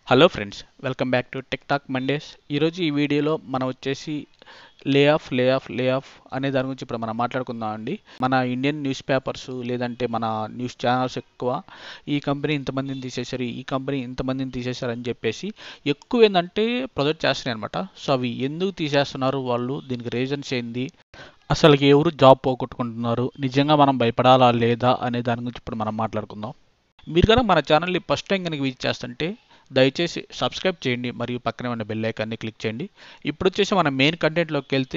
hello friends welcome back to tech talk Mondays ఈరోజు ఈ వీడియోలో మనం వచ్చేసి lay off lay off lay off అనే దాని గురించి ఇప్పుడు మనం మాట్లాడుకుందాం అండి మన ఇండియన్ న్యూస్ పేపర్స్ లేదంటే మన న్యూస్ ఛానల్స్ ఎక్కువ ఈ కంపెనీ ఇంతమందిని తీసేశారు ఈ కంపెనీ ఇంతమందిని తీసేశారు అని చెప్పేసి ఎక్కువ ఏంటంటే ప్రొజెక్ట్ చేస్తున్నాయి అనమాట సో అవి ఎందుకు తీసేస్తున్నారు వాళ్ళు దీనికి రీజన్స్ ఏంది అసలు ఎవరు జాబ్ పోగొట్టుకుంటున్నారు నిజంగా మనం భయపడాలా లేదా అనే దాని గురించి ఇప్పుడు మనం మాట్లాడుకుందాం మీరు కనుక మన ఛానల్ని ఫస్ట్ టైం కనుక విజిట్ చేస్తుంటే దయచేసి సబ్స్క్రైబ్ చేయండి మరియు పక్కనే ఉన్న బెల్ ఐకాన్ని క్లిక్ చేయండి ఇప్పుడు వచ్చేసి మన మెయిన్ కంటెంట్లోకి వెళ్తే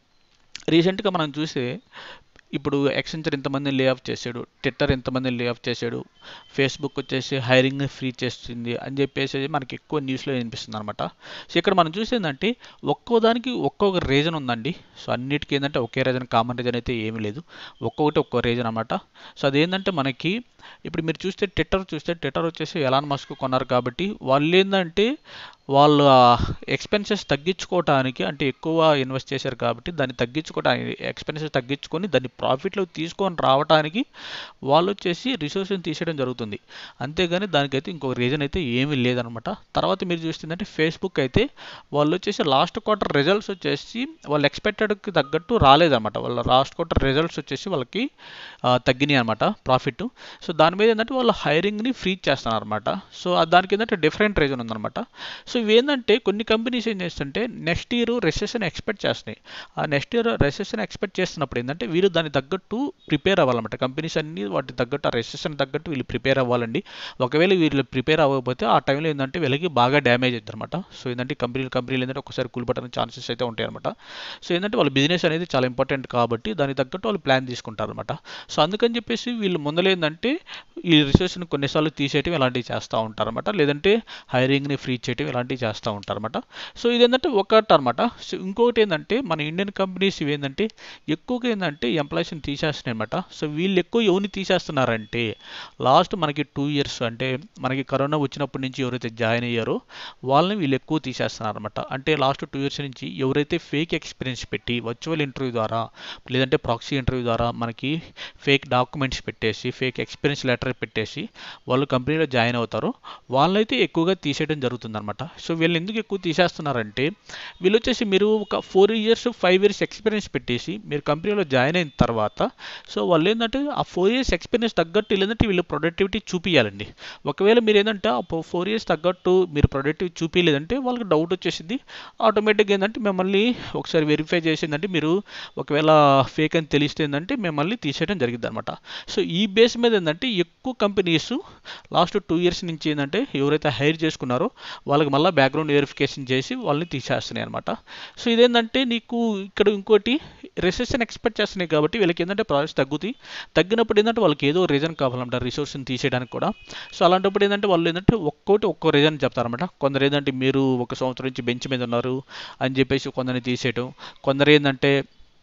రీసెంట్గా మనం చూస్తే ఇప్పుడు ఎక్సెంచర్ ఇంతమంది లే ఆఫ్ చేశాడు ట్విట్టర్ ఇంతమంది లే ఆఫ్ చేశాడు ఫేస్బుక్ వచ్చేసి హైరింగ్ ఫ్రీ చేస్తుంది అని చెప్పేసి మనకి ఎక్కువ న్యూస్లో వినిపిస్తుంది అనమాట సో ఇక్కడ మనం చూసేందంటే ఒక్కో దానికి ఒక్కొక్క రీజన్ ఉందండి సో అన్నిటికీ ఏంటంటే ఒకే రీజన్ కామన్ రీజన్ అయితే ఏమీ లేదు ఒక్కొక్కటి ఒక్కో రీజన్ అనమాట సో అదేంటంటే మనకి ఇప్పుడు మీరు చూస్తే ట్విట్టర్ చూస్తే ట్విట్టర్ వచ్చేసి ఎలాన్ మస్క్ కొన్నారు కాబట్టి వాళ్ళు ఏంటంటే వాళ్ళ ఎక్స్పెన్సెస్ తగ్గించుకోవటానికి అంటే ఎక్కువ ఇన్వెస్ట్ చేశారు కాబట్టి దాన్ని తగ్గించుకోవడానికి ఎక్స్పెన్సెస్ తగ్గించుకొని దాన్ని ప్రాఫిట్లో తీసుకొని రావడానికి వాళ్ళు వచ్చేసి రిసోర్స్ని తీసేయడం జరుగుతుంది అంతేగాని దానికైతే ఇంకొక రీజన్ అయితే ఏమీ లేదనమాట తర్వాత మీరు చూస్తుందంటే ఫేస్బుక్ అయితే వాళ్ళు వచ్చేసి లాస్ట్ క్వార్టర్ రిజల్ట్స్ వచ్చేసి వాళ్ళు ఎక్స్పెక్టెడ్కి తగ్గట్టు రాలేదన్నమాట వాళ్ళ లాస్ట్ క్వార్టర్ రిజల్ట్స్ వచ్చేసి వాళ్ళకి తగ్గినాయి అనమాట ప్రాఫిట్ సో దాని మీద ఏంటంటే వాళ్ళు హైరింగ్ని ఫ్రీ చేస్తున్నారు అనమాట సో దానికి ఏంటంటే డిఫరెంట్ రీజన్ ఉందన్నమాట సో ఇవేంటంటే కొన్ని కంపెనీస్ ఏం చేస్తుంటే నెక్స్ట్ ఇయర్ రెసెషన్ ఎక్స్పెక్ట్ చేస్తున్నాయి ఆ నెక్స్ట్ ఇయర్ రెసెషన్ ఎక్స్పెక్ట్ చేస్తున్నప్పుడు ఏంటంటే వీరు దానికి తగ్గట్టు ప్రిపేర్ అవ్వాలన్నమాట కంపెనీస్ అన్ని వాటి తగ్గట్టు ఆ రెసెషన్ తగ్గట్టు వీళ్ళు ప్రిపేర్ అవ్వాలండి ఒకవేళ వీళ్ళు ప్రిపేర్ అవ్వకపోతే ఆ టైంలో ఏంటంటే వీళ్ళకి బాగా డ్యామేజ్ అవుతుంది అనమాట సో ఏంటంటే కంపెనీలు కంపెనీలు ఏంటంటే ఒకసారి కూలిపట్టడానికి ఛాన్సెస్ అయితే ఉంటాయి అనమాట సో ఏంటంటే వాళ్ళ బిజినెస్ అనేది చాలా ఇంపార్టెంట్ కాబట్టి దానికి తగ్గట్టు వాళ్ళు ప్లాన్ తీసుకుంటారు అనమాట సో అందుకని చెప్పేసి వీళ్ళు ముందలేందంటే ఈ రిసోర్స్ని కొన్నిసార్లు తీసేయటం ఇలాంటివి చేస్తూ ఉంటారన్నమాట లేదంటే హైరింగ్ని ఫ్రీ చేయటం ఇలాంటివి చేస్తూ ఉంటారన్నమాట సో ఇది ఏంటంటే ఒకటి అనమాట సో ఇంకొకటి ఏంటంటే మన ఇండియన్ కంపెనీస్ ఇవి ఏంటంటే ఎక్కువగా ఏంటంటే ఎంప్లాయీస్ని తీసేస్తున్నాయి అనమాట సో వీళ్ళు ఎక్కువ ఎవరిని తీసేస్తున్నారంటే లాస్ట్ మనకి టూ ఇయర్స్ అంటే మనకి కరోనా వచ్చినప్పటి నుంచి ఎవరైతే జాయిన్ అయ్యారో వాళ్ళని వీళ్ళు ఎక్కువ తీసేస్తున్నారు అనమాట అంటే లాస్ట్ టూ ఇయర్స్ నుంచి ఎవరైతే ఫేక్ ఎక్స్పీరియన్స్ పెట్టి వర్చువల్ ఇంటర్వ్యూ ద్వారా లేదంటే ప్రాక్సీ ఇంటర్వ్యూ ద్వారా మనకి ఫేక్ డాక్యుమెంట్స్ పెట్టేసి ఫేక్ ఎక్స్పీరియన్స్ లెటర్ పెట్టేసి వాళ్ళు కంపెనీలో జాయిన్ అవుతారో వాళ్ళైతే ఎక్కువగా తీసేయడం జరుగుతుందన్నమాట సో వీళ్ళు ఎందుకు ఎక్కువ తీసేస్తున్నారంటే వీళ్ళు వచ్చేసి మీరు ఒక four years five years experience పెట్టేసి మీరు కంపెనీలో జాయిన్ అయిన తర్వాత సో వాళ్ళు ఏంటంటే ఆ ఫోర్ ఇయర్స్ ఎక్స్పీరియన్స్ తగ్గట్టు లేదంటే వీళ్ళు ప్రొడక్టివిటీ చూపించాలండి ఒకవేళ మీరు ఏంటంటే ఆ ఫోర్ ఇయర్స్ తగ్గట్టు మీరు ప్రొడక్టివిటీ చూపించలేదంటే వాళ్ళకి డౌట్ వచ్చేసింది ఆటోమేటిక్గా ఏంటంటే మిమ్మల్ని ఒకసారి వెరిఫై చేసిందంటే మీరు ఒకవేళ ఫేక్ అని తెలిస్తే ఏంటంటే మిమ్మల్ని తీసేయడం జరిగింది అనమాట సో ఈ బేస్ మీద ఏంటంటే ఎక్కువ కంపెనీస్ లాస్ట్ టూ ఇయర్స్ నుంచి ఏంటంటే ఎవరైతే హైర్ చేసుకున్నారో వాళ్ళకి మళ్ళీ బ్యాక్గ్రౌండ్ వెరిఫికేషన్ చేసి వాళ్ళని తీసేస్తున్నాయి అనమాట సో ఇదేంటంటే నీకు ఇక్కడ ఇంకోటి రిసెషన్ ఎక్స్పెక్ట్ చేస్తున్నాయి కాబట్టి వీళ్ళకి ఏంటంటే ప్రాజెక్ట్స్ తగ్గుతాయి తగ్గినప్పుడు ఏంటంటే వాళ్ళకి ఏదో రీజన్ కావాలంట రిసోర్స్ని తీసేయడానికి కూడా సో అలాంటప్పుడు ఏంటంటే వాళ్ళు ఏంటంటే ఒక్కోటి ఒక్కో రీజన్ చెప్తారనమాట కొందరు ఏంటంటే మీరు ఒక సంవత్సరం నుంచి బెంచ్ మీద ఉన్నారు అని చెప్పేసి కొందరిని తీసేయటం కొందరు ఏంటంటే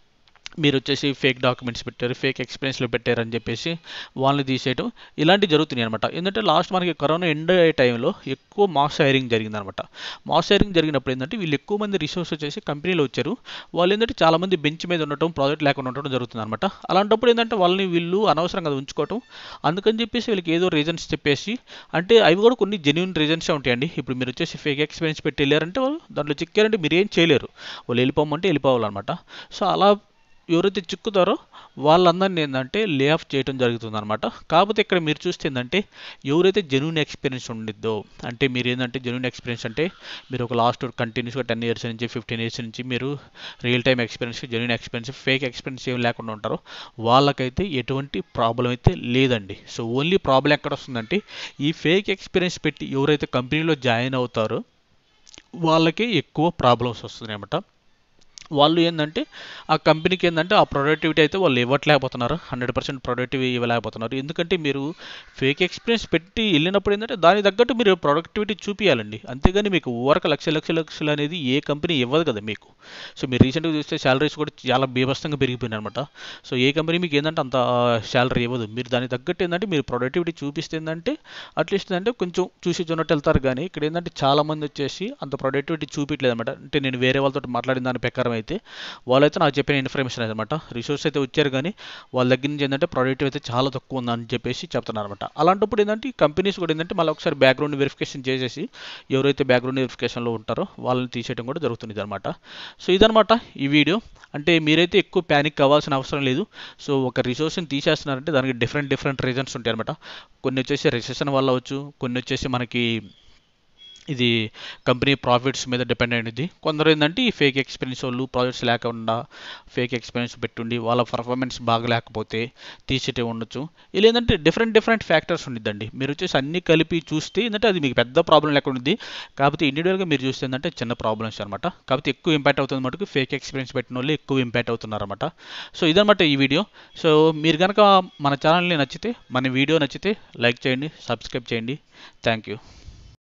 మీరు వచ్చేసి ఫేక్ డాక్యుమెంట్స్ పెట్టారు ఫేక్ ఎక్స్పీరియన్స్లో పెట్టారు అని చెప్పేసి వాళ్ళని తీసేయటం ఇలాంటివి జరుగుతున్నాయి అనమాట ఎందుకంటే లాస్ట్ మనకి కరోనా ఎండ్ అయ్యే టైంలో ఎక్కువ మాస్ హైరింగ్ జరిగిందనమాట మాస్ హైరింగ్ జరిగినప్పుడు ఏంటంటే వీళ్ళు ఎక్కువ మంది రిసోర్స్ వచ్చేసి కంపెనీలో వచ్చారు వాళ్ళు ఏంటంటే చాలా మంది బెంచ్ మీద ఉండటం ప్రాజెక్ట్ లేకుండా ఉండటం జరుగుతుంది అనమాట అలాంటప్పుడు ఏంటంటే వాళ్ళని వీళ్ళు అనవసరంగా ఉంచుకోవటం అందుకని చెప్పేసి వీళ్ళకి ఏదో రీజన్స్ చెప్పేసి అంటే అవి కూడా కొన్ని జెన్యున్ రీజన్సే ఉంటాయండి ఇప్పుడు మీరు వచ్చేసి ఫేక్ ఎక్స్పీరియన్స్ పెట్టి వెళ్ళారంటే వాళ్ళు దాంట్లో చిక్కారంటే మీరు ఏం చేయలేరు వాళ్ళు వెళ్ళిపోమంటే వెళ్ళిపోవాలన్నమాట సో అలా ఎవరైతే చిక్కుతారో వాళ్ళందరినీ ఏంటంటే లే ఆఫ్ చేయడం జరుగుతుంది అనమాట కాకపోతే ఇక్కడ మీరు చూస్తే ఏంటంటే ఎవరైతే జెన్యున్ ఎక్స్పీరియన్స్ ఉండిద్దో అంటే మీరు ఏంటంటే జెన్యున్ ఎక్స్పీరియన్స్ అంటే మీరు ఒక లాస్ట్ కంటిన్యూస్గా టెన్ ఇయర్స్ నుంచి ఫిఫ్టీన్ ఇయర్స్ నుంచి మీరు real time experience genuine experience fake experience ఏమి లేకుండా ఉంటారో వాళ్ళకైతే ఎటువంటి ప్రాబ్లం అయితే లేదండి సో ఓన్లీ ప్రాబ్లం ఎక్కడ వస్తుందంటే ఈ ఫేక్ ఎక్స్పీరియన్స్ పెట్టి ఎవరైతే కంపెనీలో జాయిన్ అవుతారో వాళ్ళకి ఎక్కువ ప్రాబ్లమ్స్ వస్తున్నాయి అన్నమాట వాళ్ళు ఏంటంటే ఆ కంపెనీకి ఏంటంటే ఆ ప్రొడక్టివిటీ అయితే వాళ్ళు ఇవ్వట్లేకపోతున్నారు హండ్రెడ్ పర్సెంట్ ప్రొడక్టివిటీ ఇవ్వలేకపోతున్నారు ఎందుకంటే మీరు ఫేక్ ఎక్స్పీరియన్స్ పెట్టి వెళ్ళినప్పుడు ఏంటంటే దానికి తగ్గట్టు మీరు ప్రొడక్టివిటీ చూపించాలండి అంతేగాని మీకు ఊరక లక్ష లక్ష లక్షలు అనేది ఏ కంపెనీ ఇవ్వదు కదా మీకు సో మీరు రీసెంట్గా చూస్తే శాలరీస్ కూడా చాలా బీభత్సంగా పెరిగిపోయినాయి అనమాట సో ఏ కంపెనీ మీకు ఏంటంటే అంత శాలరీ ఇవ్వదు మీరు దానికి తగ్గట్టు ఏంటంటే మీరు ప్రొడక్టివిటీ చూపిస్తే ఏంటంటే అట్లీస్ట్ ఏంటంటే కొంచెం చూసి చూనట్టు వెళ్తారు కానీ ఇక్కడ ఏంటంటే చాలా మంది వచ్చేసి అంత ప్రొడక్టివిటీ చూపించలేదు అనమాట అంటే నేను వేరే వాళ్ళతో మాట్లాడిన దాని ప్రకారం అయితే వాళ్ళైతే నాకు చెప్పిన ఇన్ఫర్మేషన్ అనమాట రిసోర్స్ అయితే వచ్చారు కానీ వాళ్ళ దగ్గర నుంచి ఏంటంటే ప్రొడక్ట్ అయితే చాలా తక్కువ ఉందని చెప్పేసి చెప్తున్నారు అనమాట అలాంటప్పుడు ఏంటంటే ఈ కంపెనీస్ కూడా ఏంటంటే మళ్ళీ ఒకసారి బ్యాక్గ్రౌండ్ వెరిఫికేషన్ చేసేసి ఎవరైతే బ్యాక్గ్రౌండ్ వెరిఫికేషన్లో ఉంటారో వాళ్ళని తీసేయడం కూడా జరుగుతుంది అనమాట సో ఇదనమాట ఈ వీడియో అంటే మీరైతే ఎక్కువ ప్యానిక్ అవ్వాల్సిన అవసరం లేదు సో ఒక రిసోర్స్ని తీసేస్తున్నారంటే దానికి డిఫరెంట్ డిఫరెంట్ రీజన్స్ ఉంటాయి అనమాట కొన్ని వచ్చేసి రిసెషన్ వల్ల అవచ్చు కొన్ని వచ్చేసి మనకి ఇది కంపెనీ ప్రాఫిట్స్ మీద డిపెండ్ అయింది కొందరు ఏంటంటే ఈ ఫేక్ ఎక్స్పీరియన్స్ వాళ్ళు ప్రాజెక్ట్స్ లేకుండా ఫేక్ ఎక్స్పీరియన్స్ పెట్టుండి వాళ్ళ పర్ఫార్మెన్స్ బాగా లేకపోతే తీసేటే ఉండొచ్చు ఇలా ఏంటంటే డిఫరెంట్ డిఫరెంట్ ఫ్యాక్టర్స్ ఉండిద్దండి మీరు వచ్చేసి అన్ని కలిపి చూస్తే ఏంటంటే అది మీకు పెద్ద ప్రాబ్లం లేకుండా ఉంది కాకపోతే ఇండివిజువల్గా మీరు చూస్తే ఏంటంటే చిన్న ప్రాబ్లమ్స్ అనమాట కాకపోతే ఎక్కువ ఇంపాక్ట్ అవుతుంది మటుకు ఫేక్ ఎక్స్పీరియన్స్ పెట్టిన వాళ్ళు ఎక్కువ ఇంపాక్ట్ అవుతున్నారు అనమాట సో ఇదనమాట ఈ వీడియో సో మీరు కనుక మన ఛానల్ని నచ్చితే మన వీడియో నచ్చితే లైక్ చేయండి సబ్స్క్రైబ్ చేయండి థ్యాంక్ యూ